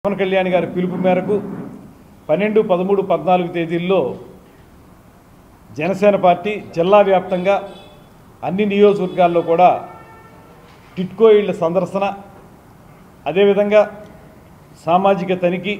పవన్ కళ్యాణ్ గారి పిలుపు మేరకు పన్నెండు పదమూడు పద్నాలుగు తేదీల్లో జనసేన పార్టీ జిల్లా వ్యాప్తంగా అన్ని నియోజకవర్గాల్లో కూడా టిట్కో ఇళ్ల సందర్శన అదేవిధంగా సామాజిక తనిఖీ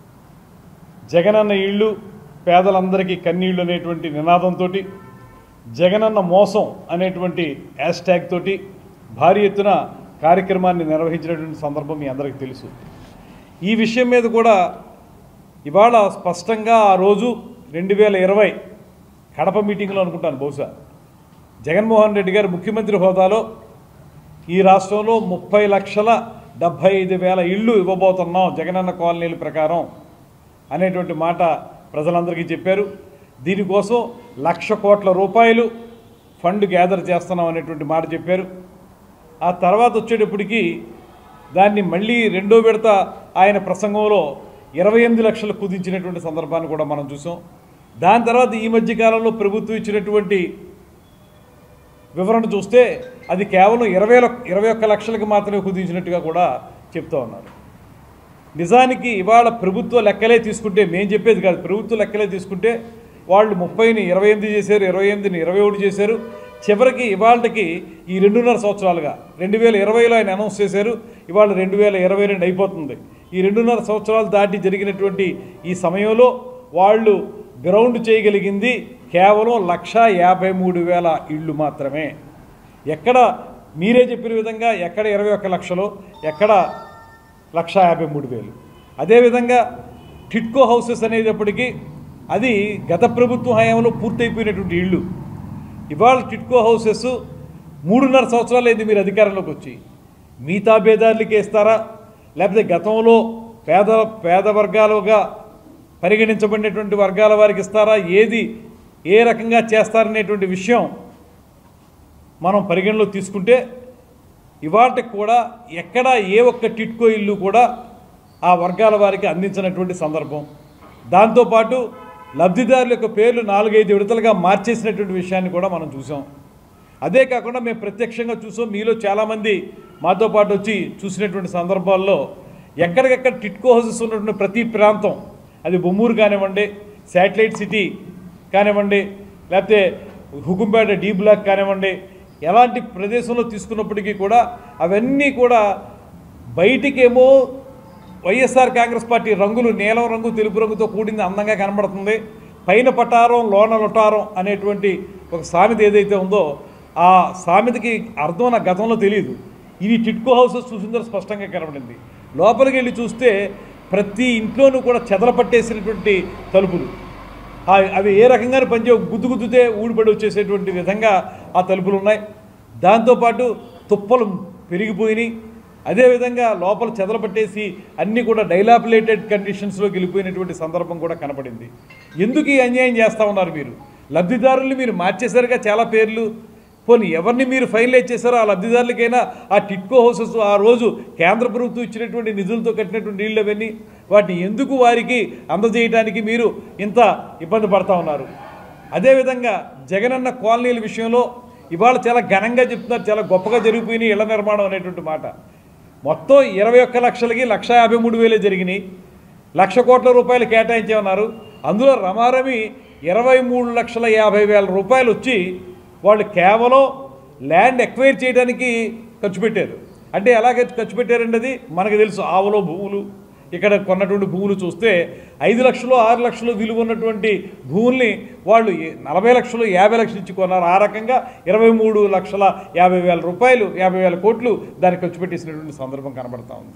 జగనన్న ఇళ్ళు పేదలందరికీ కన్నీళ్ళు అనేటువంటి నినాదంతో జగనన్న మోసం అనేటువంటి హ్యాష్ ట్యాగ్ తోటి భారీ ఎత్తున కార్యక్రమాన్ని నిర్వహించినటువంటి సందర్భం మీ అందరికీ తెలుసు ఈ విషయం మీద కూడా ఇవాళ స్పష్టంగా ఆ రోజు రెండు వేల ఇరవై కడప మీటింగ్లో అనుకుంటాను బహుశా జగన్మోహన్ రెడ్డి గారు ముఖ్యమంత్రి హోదాలో ఈ రాష్ట్రంలో ముప్పై లక్షల డెబ్భై ఐదు వేల ఇళ్ళు ఇవ్వబోతున్నాం జగనన్న కాలనీల ప్రకారం అనేటువంటి మాట ప్రజలందరికీ చెప్పారు దీనికోసం లక్ష కోట్ల రూపాయలు ఫండ్ గ్యాదర్ చేస్తున్నాం అనేటువంటి మాట చెప్పారు ఆ తర్వాత వచ్చేటప్పటికి దాన్ని మళ్ళీ రెండో విడత ఆయన ప్రసంగంలో ఇరవై ఎనిమిది లక్షలు కుదించినటువంటి సందర్భాన్ని కూడా మనం చూసాం దాని తర్వాత ఈ మధ్య కాలంలో ప్రభుత్వం ఇచ్చినటువంటి వివరణ చూస్తే అది కేవలం ఇరవై ఇరవై ఒక్క లక్షలకు మాత్రమే కుదించినట్టుగా కూడా చెప్తా ఉన్నారు నిజానికి ఇవాళ ప్రభుత్వ లెక్కలే తీసుకుంటే మేము చెప్పేది కాదు ప్రభుత్వ లెక్కలే తీసుకుంటే వాళ్ళు ముప్పైని ఇరవై ఎనిమిది చేశారు ఇరవై ఎనిమిదిని ఇరవై ఒకటి చేశారు చివరికి ఇవాళకి ఈ రెండున్నర సంవత్సరాలుగా రెండు వేల ఇరవైలో ఆయన అనౌన్స్ చేశారు ఇవాళ రెండు వేల ఇరవై రెండు అయిపోతుంది ఈ రెండున్నర సంవత్సరాలు దాటి జరిగినటువంటి ఈ సమయంలో వాళ్ళు గ్రౌండ్ చేయగలిగింది కేవలం లక్ష యాభై మూడు వేల ఇళ్ళు మాత్రమే ఎక్కడ మీరే చెప్పిన విధంగా ఎక్కడ ఇరవై ఒక్క లక్షలు ఎక్కడ లక్ష యాభై మూడు వేలు అదేవిధంగా టిట్కో హౌసెస్ అనేటప్పటికీ అది గత ప్రభుత్వ హయాంలో పూర్తయిపోయినటువంటి ఇళ్ళు ఇవాళ టిట్కో హౌసెస్ మూడున్నర సంవత్సరాలు అయింది మీరు అధికారంలోకి వచ్చి మీ తాబేదారులకి ఇస్తారా లేకపోతే గతంలో పేద పేద వర్గాలుగా పరిగణించబడినటువంటి వర్గాల వారికి ఇస్తారా ఏది ఏ రకంగా చేస్తారనేటువంటి విషయం మనం పరిగణలో తీసుకుంటే ఇవాటికి కూడా ఎక్కడ ఏ ఒక్క టిట్కో ఇల్లు కూడా ఆ వర్గాల వారికి అందించినటువంటి సందర్భం దాంతోపాటు లబ్ధిదారుల యొక్క పేర్లు నాలుగైదు విడతలుగా మార్చేసినటువంటి విషయాన్ని కూడా మనం చూసాం అదే కాకుండా మేము ప్రత్యక్షంగా చూసాం మీలో చాలామంది మాతో పాటు వచ్చి చూసినటువంటి సందర్భాల్లో ఎక్కడికెక్కడ టిట్కో హౌసెస్ ఉన్నటువంటి ప్రతి ప్రాంతం అది బొమ్మూరు కానివ్వండి శాటిలైట్ సిటీ కానివ్వండి లేకపోతే హుకుంపేట డీ బ్లాక్ కానివ్వండి ఎలాంటి ప్రదేశంలో తీసుకున్నప్పటికీ కూడా అవన్నీ కూడా బయటికేమో వైఎస్ఆర్ కాంగ్రెస్ పార్టీ రంగులు నీలం రంగు తెలుపు రంగుతో కూడింది అందంగా కనబడుతుంది పైన పటారం లోన లొటారం అనేటువంటి ఒక సామెత ఏదైతే ఉందో ఆ సామెతకి అర్థం నాకు గతంలో తెలియదు ఇవి టిట్కో హౌసెస్ చూసిన స్పష్టంగా కనబడింది లోపలికి వెళ్ళి చూస్తే ప్రతి ఇంట్లోనూ కూడా చెదల పట్టేసినటువంటి తలుపులు ఆ- అవి ఏ రకంగానే పనిచే గుద్దు గుద్దుతే ఊడిపడి వచ్చేసేటువంటి విధంగా ఆ తలుపులు ఉన్నాయి దాంతోపాటు తుప్పలు పెరిగిపోయినాయి అదేవిధంగా లోపల చెదలు పట్టేసి అన్నీ కూడా డైలాపిలేటెడ్ కండిషన్స్లోకి వెళ్ళిపోయినటువంటి సందర్భం కూడా కనపడింది ఎందుకు ఈ అన్యాయం చేస్తూ ఉన్నారు మీరు లబ్ధిదారుల్ని మీరు మార్చేశారుగా చాలా పేర్లు పోనీ ఎవరిని మీరు ఫైనలైజ్ చేశారో ఆ లబ్ధిదారులకైనా ఆ టిట్కో హౌసెస్ ఆ రోజు కేంద్ర ప్రభుత్వం ఇచ్చినటువంటి నిధులతో కట్టినటువంటి నీళ్ళు అవన్నీ వాటిని ఎందుకు వారికి అందజేయడానికి మీరు ఇంత ఇబ్బంది పడతా ఉన్నారు అదేవిధంగా జగనన్న కాలనీల విషయంలో ఇవాళ చాలా ఘనంగా చెప్తున్నారు చాలా గొప్పగా జరిగిపోయినాయి ఇళ్ల నిర్మాణం అనేటువంటి మాట మొత్తం ఇరవై ఒక్క లక్షలకి లక్ష యాభై మూడు వేలే జరిగినాయి లక్ష కోట్ల రూపాయలు కేటాయించామన్నారు అందులో రమారమి ఇరవై మూడు లక్షల యాభై వేల రూపాయలు వచ్చి వాళ్ళు కేవలం ల్యాండ్ ఎక్వైర్ చేయడానికి ఖర్చు పెట్టారు అంటే ఎలాగ ఖర్చు పెట్టారండి అది మనకు తెలుసు ఆవులో భూములు ఇక్కడ కొన్నటువంటి భూములు చూస్తే ఐదు లక్షలు ఆరు లక్షలు విలువ ఉన్నటువంటి భూముల్ని వాళ్ళు ఏ- నలభై లక్షలు యాభై లక్షలు ఇచ్చి కొన్నారు ఆ రకంగా ఇరవై మూడు లక్షల యాభై వేల రూపాయలు యాభై వేల కోట్లు దానికి ఖర్చు పెట్టేసినటువంటి సందర్భం కనబడతా ఉంది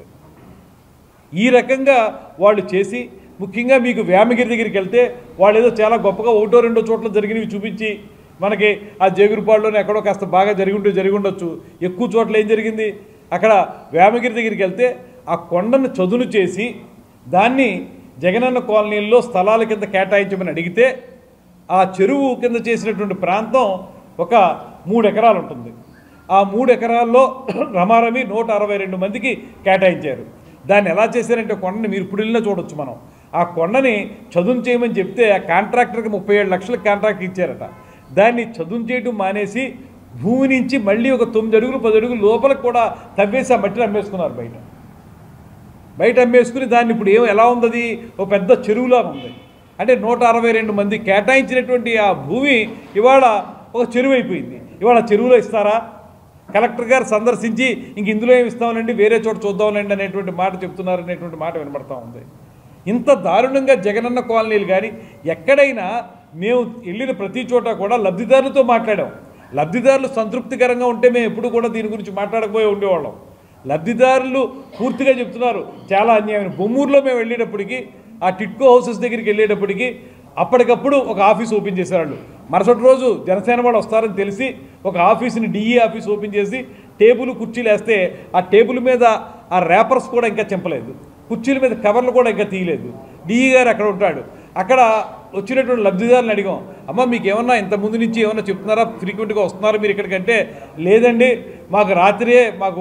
ఈ రకంగా వాళ్ళు చేసి ముఖ్యంగా మీకు వేమగిరి దగ్గరికి వెళ్తే వాళ్ళు ఏదో చాలా గొప్పగా ఒకటో రెండో చోట్ల జరిగినవి చూపించి మనకి ఆ జేగురుపాడులోనే ఎక్కడో కాస్త బాగా జరిగి ఉంటే జరిగి ఉండొచ్చు ఎక్కువ చోట్ల ఏం జరిగింది అక్కడ వేమగిరి దగ్గరికి వెళ్తే ఆ కొండను చదును చేసి దాన్ని జగనన్న కాలనీల్లో స్థలాల కింద కేటాయించమని అడిగితే ఆ చెరువు కింద చేసినటువంటి ప్రాంతం ఒక మూడు ఎకరాలు ఉంటుంది ఆ మూడు ఎకరాల్లో రమారమి నూట అరవై రెండు మందికి కేటాయించారు దాన్ని ఎలా చేశారంటే కొండని మీరు ఇప్పుడు వెళ్ళినా చూడొచ్చు మనం ఆ కొండని చదును చేయమని చెప్తే ఆ కాంట్రాక్టర్కి ముప్పై ఏడు లక్షలకు కాంట్రాక్ట్ ఇచ్చారట దాన్ని చదును చేయడం మానేసి భూమి నుంచి మళ్ళీ ఒక తొమ్మిది అడుగులు పది అడుగులు లోపలికి కూడా తవ్వేసి ఆ మట్టిని అమ్మేసుకున్నారు బయట బయట అమ్మేసుకుని దాన్ని ఇప్పుడు ఏం ఎలా ఉంది అది ఒక పెద్ద చెరువులాగా ఉంది అంటే నూట అరవై రెండు మంది కేటాయించినటువంటి ఆ భూమి ఇవాళ ఒక చెరువు అయిపోయింది ఇవాళ చెరువులో ఇస్తారా కలెక్టర్ గారు సందర్శించి ఇంక ఇందులో ఏమి ఇస్తామనండి వేరే చోట చూద్దామనండి అనేటువంటి మాట చెప్తున్నారు అనేటువంటి మాట వినబడతా ఉంది ఇంత దారుణంగా జగనన్న కాలనీలు కానీ ఎక్కడైనా మేము వెళ్ళిన ప్రతి చోట కూడా లబ్ధిదారులతో మాట్లాడాం లబ్ధిదారులు సంతృప్తికరంగా ఉంటే మేము ఎప్పుడు కూడా దీని గురించి మాట్లాడకపోయి ఉండేవాళ్ళం లబ్ధిదారులు పూర్తిగా చెప్తున్నారు చాలా అన్యాయం బొమ్మూరులో మేము వెళ్ళేటప్పటికి ఆ టిట్కో హౌసెస్ దగ్గరికి వెళ్ళేటప్పటికి అప్పటికప్పుడు ఒక ఆఫీస్ ఓపెన్ చేశారు మరుసటి రోజు జనసేన వాళ్ళు వస్తారని తెలిసి ఒక ఆఫీస్ని డిఈ ఆఫీస్ ఓపెన్ చేసి టేబుల్ కుర్చీలు వేస్తే ఆ టేబుల్ మీద ఆ ర్యాపర్స్ కూడా ఇంకా చెంపలేదు కుర్చీల మీద కవర్లు కూడా ఇంకా తీయలేదు డిఈ గారు అక్కడ ఉంటాడు అక్కడ వచ్చినటువంటి లబ్ధిదారులను అడిగాం అమ్మ మీకు ఏమన్నా ఇంత ముందు నుంచి ఏమన్నా చెప్తున్నారా ఫ్రీక్వెంట్గా వస్తున్నారా మీరు ఇక్కడికంటే లేదండి మాకు రాత్రియే మాకు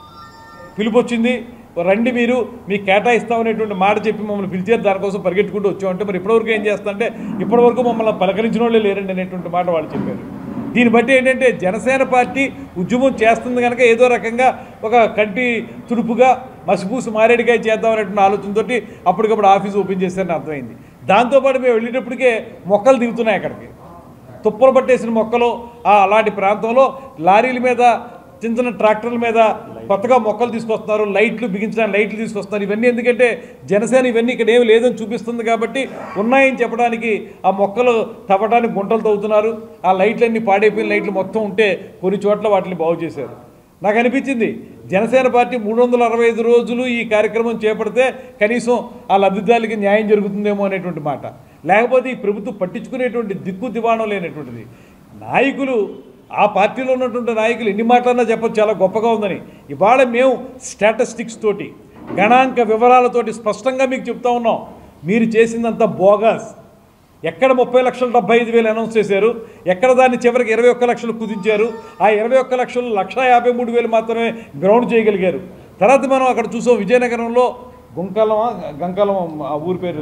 పిలుపు వచ్చింది రండి మీరు మీకు కేటాయిస్తామనేటువంటి మాట చెప్పి మమ్మల్ని పిలిచారు దానికోసం పరిగెట్టుకుంటూ వచ్చామంటే మరి ఇప్పటివరకు ఏం చేస్తామంటే ఇప్పటివరకు మమ్మల్ని పలకరించిన వాళ్ళే లేరండి అనేటువంటి మాట వాళ్ళు చెప్పారు దీన్ని బట్టి ఏంటంటే జనసేన పార్టీ ఉద్యమం చేస్తుంది కనుక ఏదో రకంగా ఒక కంటి తుడుపుగా మసిపూసి మారేడికాయ చేద్దాం అనేటువంటి ఆలోచనతో అప్పటికప్పుడు ఆఫీస్ ఓపెన్ చేశారని అర్థమైంది దాంతోపాటు మేము వెళ్ళేటప్పటికే మొక్కలు దిగుతున్నాయి అక్కడికి తుప్పలు పట్టేసిన మొక్కలు ఆ అలాంటి ప్రాంతంలో లారీల మీద చిన్న చిన్న ట్రాక్టర్ల మీద కొత్తగా మొక్కలు తీసుకొస్తున్నారు లైట్లు బిగించడానికి లైట్లు తీసుకొస్తున్నారు ఇవన్నీ ఎందుకంటే జనసేన ఇవన్నీ ఇక్కడ ఏమి లేదని చూపిస్తుంది కాబట్టి ఉన్నాయని చెప్పడానికి ఆ మొక్కలు తవ్వడానికి గుంటలు తవ్వుతున్నారు ఆ లైట్లన్నీ పాడైపోయిన లైట్లు మొత్తం ఉంటే కొన్ని చోట్ల వాటిని బాగు చేశారు నాకు అనిపించింది జనసేన పార్టీ మూడు వందల అరవై ఐదు రోజులు ఈ కార్యక్రమం చేపడితే కనీసం ఆ లబ్ధిదారులకి న్యాయం జరుగుతుందేమో అనేటువంటి మాట లేకపోతే ఈ ప్రభుత్వం పట్టించుకునేటువంటి దిక్కు దివాణం లేనటువంటిది నాయకులు ఆ పార్టీలో ఉన్నటువంటి నాయకులు ఎన్ని మాటలన్నా చెప్పచ్చు చాలా గొప్పగా ఉందని ఇవాళ మేము స్టాటిస్టిక్స్ తోటి గణాంక వివరాలతోటి స్పష్టంగా మీకు చెప్తా ఉన్నాం మీరు చేసిందంతా బోగస్ ఎక్కడ ముప్పై లక్షలు డెబ్బై ఐదు వేలు అనౌన్స్ చేశారు ఎక్కడ దాన్ని చివరికి ఇరవై ఒక్క లక్షలు కుదించారు ఆ ఇరవై ఒక్క లక్షలు లక్ష యాభై మూడు వేలు మాత్రమే గ్రౌండ్ చేయగలిగారు తర్వాత మనం అక్కడ చూసాం విజయనగరంలో గుంకలమా గంకలం ఆ ఊరి పేరు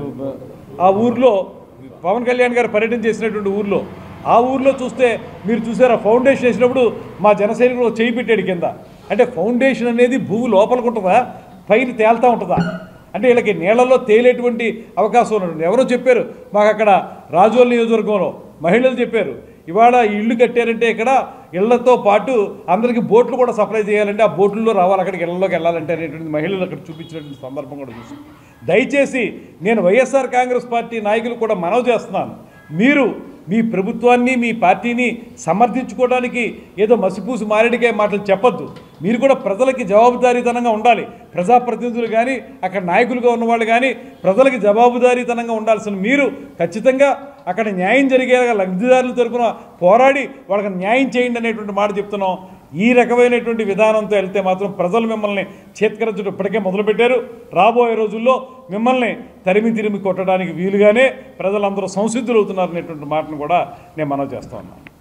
ఆ ఊర్లో పవన్ కళ్యాణ్ గారు పర్యటన చేసినటువంటి ఊర్లో ఆ ఊర్లో చూస్తే మీరు చూసారా ఫౌండేషన్ వేసినప్పుడు మా జనసైనికులు చేయి పెట్టాడు కింద అంటే ఫౌండేషన్ అనేది భూమి లోపలికి ఉంటుందా పైన తేలుతూ ఉంటుందా అంటే వీళ్ళకి నీళ్ళలో తేలేటువంటి అవకాశం ఉన్నటువంటి ఎవరో చెప్పారు మాకు అక్కడ రాజోల్ నియోజకవర్గంలో మహిళలు చెప్పారు ఇవాళ ఈ ఇల్లు కట్టారంటే ఇక్కడ ఇళ్లతో పాటు అందరికీ బోట్లు కూడా సప్లై చేయాలంటే ఆ బోట్లలో రావాలి అక్కడికి ఇళ్లలోకి వెళ్ళాలంటే అనేటువంటి మహిళలు అక్కడ చూపించినటువంటి సందర్భం కూడా చూసాం దయచేసి నేను వైఎస్ఆర్ కాంగ్రెస్ పార్టీ నాయకులు కూడా మనవి చేస్తున్నాను మీరు మీ ప్రభుత్వాన్ని మీ పార్టీని సమర్థించుకోవడానికి ఏదో మసిపూసి మారేడికాయ మాటలు చెప్పొద్దు మీరు కూడా ప్రజలకి జవాబుదారీతనంగా ఉండాలి ప్రజాప్రతినిధులు కానీ అక్కడ నాయకులుగా ఉన్నవాళ్ళు కానీ ప్రజలకి జవాబుదారీతనంగా ఉండాల్సిన మీరు ఖచ్చితంగా అక్కడ న్యాయం జరిగేలా లబ్ధిదారుల తరపున పోరాడి వాళ్ళకి న్యాయం చేయండి అనేటువంటి మాట చెప్తున్నాం ఈ రకమైనటువంటి విధానంతో వెళ్తే మాత్రం ప్రజలు మిమ్మల్ని చేత్కరించడం ఇప్పటికే మొదలుపెట్టారు రాబోయే రోజుల్లో మిమ్మల్ని తరిమి తిరిమి కొట్టడానికి వీలుగానే ప్రజలందరూ సంసిద్ధులు అవుతున్నారనేటువంటి మాటను కూడా నేను మనవి చేస్తా ఉన్నాను